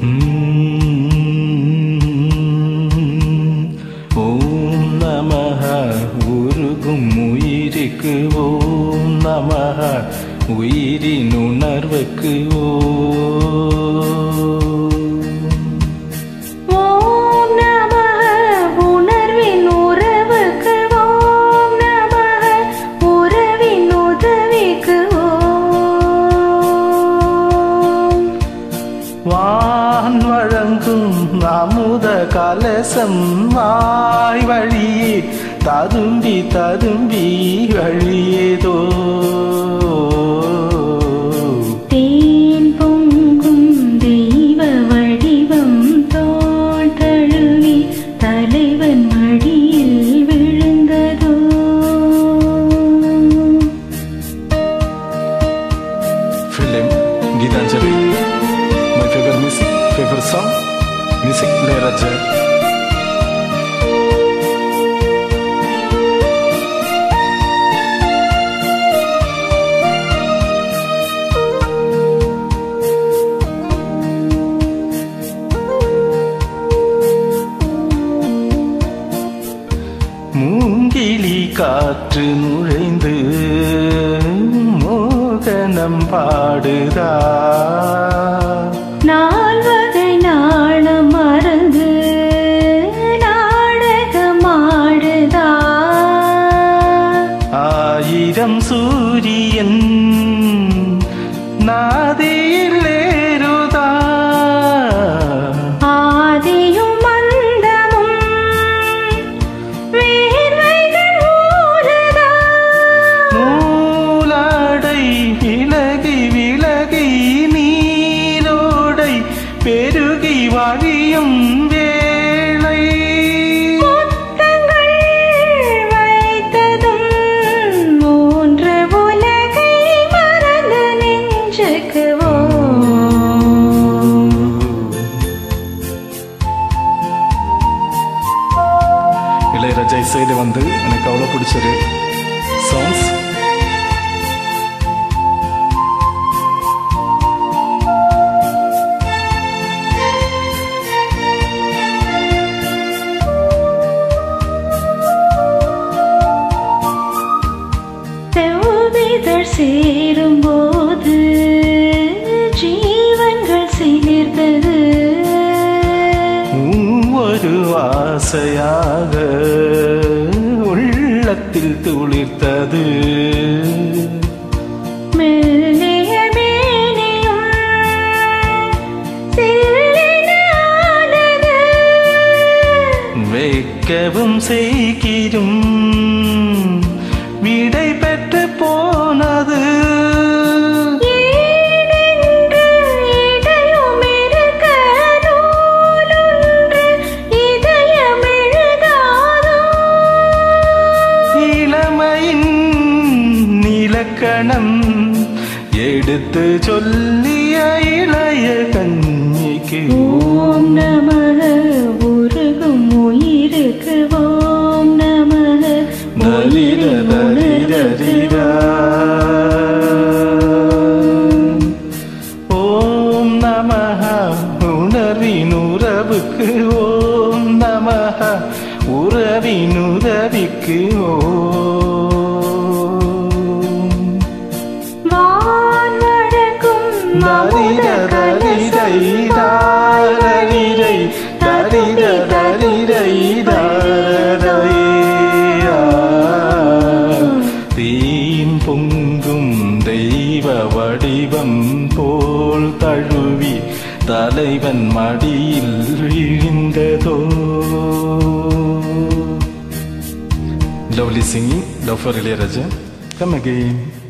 ஓம் நமஹ உருகும் உயிருக்கு ஓம் நமஹ உயிரின் உணர்வுக்கு ஓம் ஓம் நமः உணர்வின் உறவுக்கு ஓம் நமः உறவின் உதவிக்கு ஓம் வான் வழங்கும் அமுத கலசம் வாய் வழியே ததும்பி ததும்பி வழியேதோ தேன் பொங்கும் தெய்வ வடிவம் தோள் தழுவி தலைவன் மடியில் விழுந்ததோ film Gitanjali. My favorite music, favorite song, music Leraja. மூங்கிலி காற்று நுழைந்து மோகனம் பாடுதா நால்வகை நாணம் மறந்து நாடகமாடுதா ஆயிரம் சூரியன் நாதியில் ஏறுதா ஆதியும் மந்தமும் வேர்வைகள் ஊறுதா நூலாடை விலகி விலகி நீரோடை பெருகி வழியும் வேளை முத்தங்கள் வைத்ததும் மூன்று உலகை மறந்து நெஞ்சுக்கு இளையராஜா இசையில வந்து எனக்கு அவ்வளோ பிடிச்சது சாங்ஸ் செவ்விதழ் சேரும்போது ஜீவன்கள் சிலிர்த்தது ஒரு ஆசையாக உள்ளத்தில் துளிர்த்தது மெல்லிய மேனியும் சில்லென ஆனது. வைக்கவும் செய்கிரும் விடை பெற்று போனது ஏனென்று இடையும் இருக்க நூலொன்று இதயம் எழுதாதோ? இளமையின் இலக்கணம் எடுத்து சொல்லிய இளைய கன்னிக்கு ஓம் நமக உருகும் உயிருக்கு ஓம் நமக தரிர தரிர திரா. ஓம் நமஹ உணர்வின் உறவுக்கு ஓம் நமஹ உறவின் உதவிக்கு ஓம் வான் வழங்கும் தரிர தரிரை தாரரிரை தரிர தரிரை தாரரையா. தீன் பொங்கும் தெய்வ வடிவம் போல் தழுவி தலைவன் மடியில் விழுந்ததோ lovely singing love for Ilaiyaraaja come again